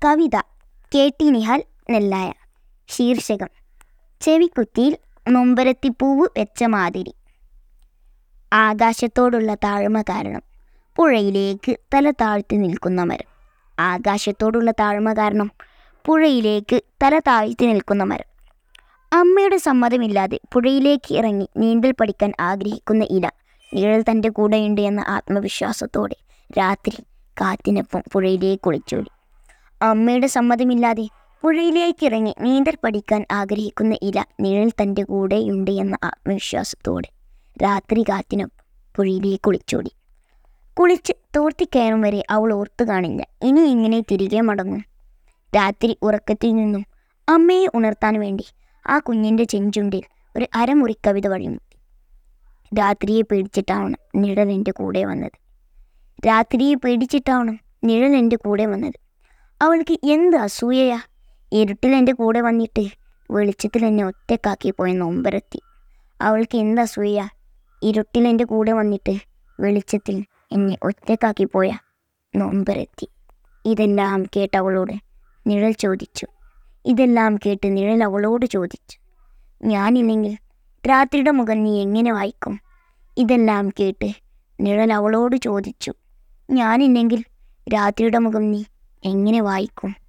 കവിത K T Nihal Nellaya ശീർഷകം ചെവിക്കുത്തിയിൽ നൊമ്പരത്തിപ്പൂവ് വെച്ച മാതിരി ആകാശത്തോടുള്ള താഴ്മ കാരണം പുഴയിലേക്ക് തല താഴ്ത്തി നിൽക്കുന്ന മരം ആകാശത്തോടുള്ള താഴ്മ കാരണം പുഴയിലേക്ക് തല താഴ്ത്തി നിൽക്കുന്ന മരം അമ്മയുടെ സമ്മതമില്ലാതെ പുഴയിലേക്ക് ഇറങ്ങി നീന്തൽ പഠിക്കാൻ ആഗ്രഹിക്കുന്ന ഇല നിഴൽ തൻ്റെ കൂടെയുണ്ട് എന്ന ആത്മവിശ്വാസത്തോടെ രാത്രി കാറ്റിനൊപ്പം പുഴയിലേക്ക് ഒളിച്ചോടി അമ്മയുടെ സമ്മതമില്ലാതെ പുഴയിലേക്ക് ഇറങ്ങി നീന്തൽ പഠിക്കാൻ ആഗ്രഹിക്കുന്ന ഇല നിഴൽ തൻ്റെ കൂടെയുണ്ട് എന്ന ആത്മവിശ്വാസത്തോടെ രാത്രി കാറ്റിനൊപ്പം പുഴയിലേക്ക് ഒളിച്ചോടി കുളിച്ച് തോർത്തിക്കയറും വരെ അവൾ ഓർത്തു കാണില്ല ഇനി ഇങ്ങനെ തിരികെ മടങ്ങും രാത്രി ഉറക്കത്തിൽ നിന്നും അമ്മയെ ഉണർത്താൻ വേണ്ടി ആ കുഞ്ഞിൻ്റെ ചെഞ്ചുണ്ടിൽ ഒരു അരമുറി കവിത വഴിമുട്ടി രാത്രിയെ പേടിച്ചിട്ടാവണം നിഴൽ എൻ്റെ കൂടെ വന്നത് രാത്രിയെ പേടിച്ചിട്ടാവണം നിഴൽ എൻ്റെ കൂടെ വന്നത് അവൾക്ക് എന്ത് അസൂയയാ ഇരുട്ടിൽ എൻ്റെ കൂടെ വന്നിട്ട് വെളിച്ചത്തിൽ എന്നെ ഒറ്റക്കാക്കി പോയ നൊമ്പരത്തി അവൾക്ക് എന്ത് അസൂയ ഇരുട്ടിൽ എൻ്റെ കൂടെ വന്നിട്ട് വെളിച്ചത്തിൽ എന്നെ ഒറ്റക്കാക്കി പോയ നൊമ്പരത്തി ഇതെല്ലാം കേട്ട് അവളോട് നിഴൽ ചോദിച്ചു ഇതെല്ലാം കേട്ട് നിഴൽ അവളോട് ചോദിച്ചു ഞാനില്ലെങ്കിൽ രാത്രിയുടെ മുഖം നീ എങ്ങനെ വായിക്കും ഇതെല്ലാം കേട്ട് നിഴൽ അവളോട് ചോദിച്ചു ഞാനില്ലെങ്കിൽ രാത്രിയുടെ മുഖം നീ എങ്ങനെ വായിക്കും